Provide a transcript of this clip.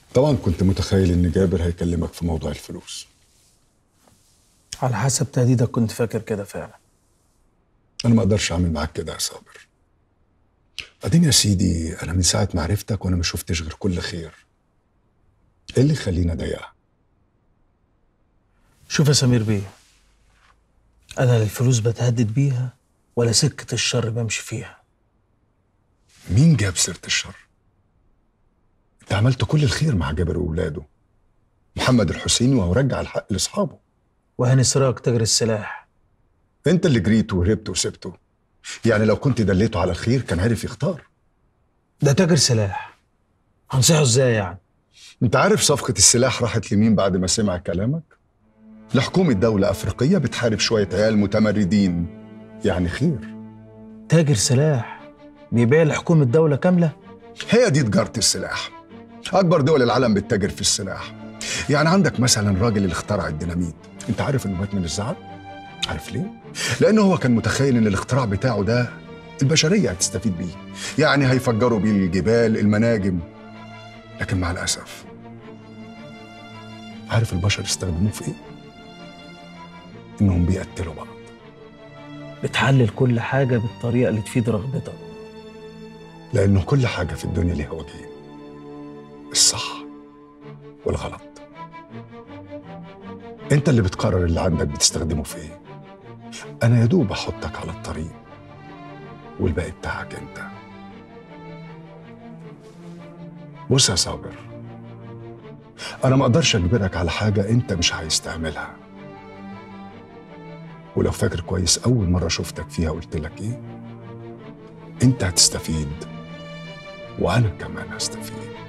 طبعا كنت متخيل ان جابر هيكلمك في موضوع الفلوس على حسب تهديدك كنت فاكر كده فعلا انا ما اقدرش اعمل معاك كده يا صابر بعدين يا سيدي انا من ساعه ما عرفتك وانا ما شفتش غير كل خير ايه اللي يخليني اضايقها شوف يا سمير بيه انا لا الفلوس بتهدد بيها ولا سكة الشر بمشي فيها مين جاب سيره الشر انت عملت كل الخير مع جابر واولاده محمد الحسيني وهو رجع الحق لاصحابه وهاني سراج تاجر السلاح انت اللي جريت وهربت وسبته يعني لو كنت دليته على الخير كان عرف يختار ده تاجر سلاح هنصحه ازاي يعني انت عارف صفقة السلاح راحت لمين بعد ما سمع كلامك؟ لحكومة دولة أفريقية بتحارب شوية عيال متمردين يعني خير تاجر سلاح بيبيع لحكومة دولة كاملة هي دي تجارة السلاح أكبر دول العالم بتتاجر في السلاح يعني عندك مثلا الراجل اللي اخترع الديناميت انت عارف انه مات من الزعل؟ عارف ليه؟ لأنه هو كان متخيل ان الاختراع بتاعه ده البشرية هتستفيد بيه يعني هيفجروا بيه الجبال المناجم لكن مع الأسف عارف البشر استخدموه في ايه؟ انهم بيقتلوا بعض بتحلل كل حاجة بالطريقة اللي تفيد رغبتك لأنه كل حاجة في الدنيا ليها وجهين الصح والغلط أنت اللي بتقرر اللي عندك بتستخدمه في إيه أنا يا دوب أحطك على الطريق والباقي بتاعك أنت بص يا صابر أنا ما أقدرش أجبرك على حاجة أنت مش عايز تعملها ولو فاكر كويس أول مرة شفتك فيها قلت لك إيه أنت هتستفيد وأنا كمان هستفيد